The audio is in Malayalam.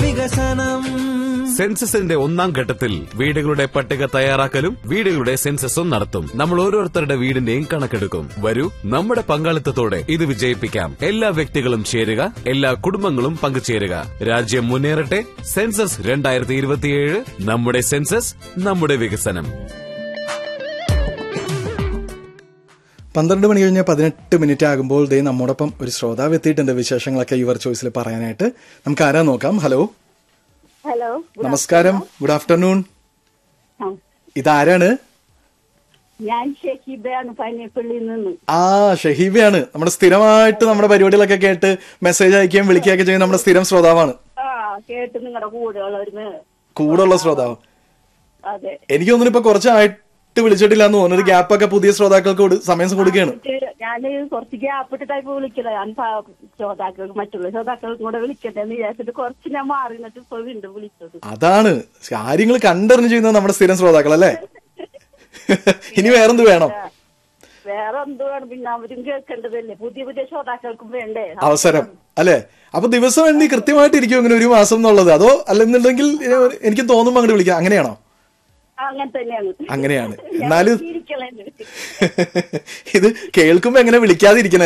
വികസനം സെൻസസിന്റെ ഒന്നാം ഘട്ടത്തിൽ വീടുകളുടെ പട്ടിക തയ്യാറാക്കലും വീടുകളുടെ സെൻസസും നടത്തും നമ്മൾ ഓരോരുത്തരുടെ വീടിന്റെയും കണക്കെടുക്കും വരൂ നമ്മുടെ പങ്കാളിത്തത്തോടെ ഇത് വിജയിപ്പിക്കാം എല്ലാ വ്യക്തികളും ചേരുക എല്ലാ കുടുംബങ്ങളും പങ്കുചേരുക രാജ്യം മുന്നേറട്ടെ സെൻസസ് രണ്ടായിരത്തി ഇരുപത്തിയേഴ് നമ്മുടെ സെൻസസ് നമ്മുടെ വികസനം പന്ത്രണ്ട് മണി കഴിഞ്ഞ് പതിനെട്ട് മിനിറ്റ് ആകുമ്പോൾ ദേ നമ്മോടൊപ്പം ഒരു ശ്രോതാവ് എത്തിയിട്ടുണ്ട് വിശേഷങ്ങളൊക്കെ യുവർ ചോയ്സിൽ പറയാനായിട്ട് നമുക്ക് ആരാ നോക്കാം ഹലോ ഹലോ നമസ്കാരം ഗുഡ് ആഫ്റ്റർനൂൺ ആ, ഇതാരാണ് ഞാൻ ഷഹീബയാണ് പനിയപ്പള്ളിയിൽ നിന്ന് ആ ഷഹീബയാണ് നമ്മുടെ സ്ഥിരമായിട്ട് നമ്മുടെ പരിപാടികളൊക്കെ കേട്ട് മെസ്സേജ് അയക്കുകയും വിളിക്കുകയൊക്കെ ചെയ്യുന്ന നമ്മുടെ സ്ഥിരം ശ്രോതാവാണ് ആ കേട്ട് നിങ്ങളുടെ കൂടെ ഉള്ളവരുന്ന് കൂടുള്ള ശ്രോതാവ് അതെ എനിക്ക് തോന്നുന്നു ഇപ്പൊ കുറച്ചായിട്ട് വിളിച്ചിട്ടില്ല എന്ന് തോന്നുന്നു ഒരു ഗ്യാപ്പ് ഒക്കെ പുതിയ ശ്രോതാക്കൾക്ക് കൊടു- സമയം കൊടുക്കുകയാണ് ഞാൻ കുറച്ച് ഗ്യാപ്പ് ഇട്ടിട്ടായി വിളിക്കല ഞാൻ പാ- ശ്രോതാക്കൾക്ക് മറ്റുള്ള ശ്രോതാക്കൾക്കും കൂടെ വിളിക്കട്ടെ എന്ന് വിചാരിച്ചിട്ട് കുറച്ച് ഞാൻ മാറി നിന്നിട്ട് ഇപ്പൊ വീണ്ടും വിളിച്ചത് അതാണ് കാര്യങ്ങൾ കണ്ടറിഞ്ഞ് ചെയ്യുന്നത് നമ്മുടെ സ്ഥിരം ശ്രോതാക്കൾ അല്ലേ ഇനി വേറെന്ത് വേണം വേറെ എന്തുവാണ് പിന്നെ അവരും കേൾക്കേണ്ടതല്ലേ പുതിയ പുതിയ ശ്രോതാക്കൾക്കും വേണ്ടേ അവസരം അല്ലെ അപ്പൊ ദിവസം എണ്ണി കൃത്യമായിട്ട് ഇരിക്കും ഇങ്ങനെ ഒരു മാസം എന്നുള്ളത് അതോ അല്ലെന്നുണ്ടെങ്കിൽ ഏ, എനിക്ക് തോന്നുമ്പോ അങ്ങോട്ട് വിളിക്കാം അങ്ങനെയാണോ അങ്ങനെ തന്നെയാണ് അങ്ങനെയാണ് എന്നാലും ഇരിക്കലേ ഇത് കേൾക്കുമ്പോ എങ്ങനെ വിളിക്കാതിരിക്കണേ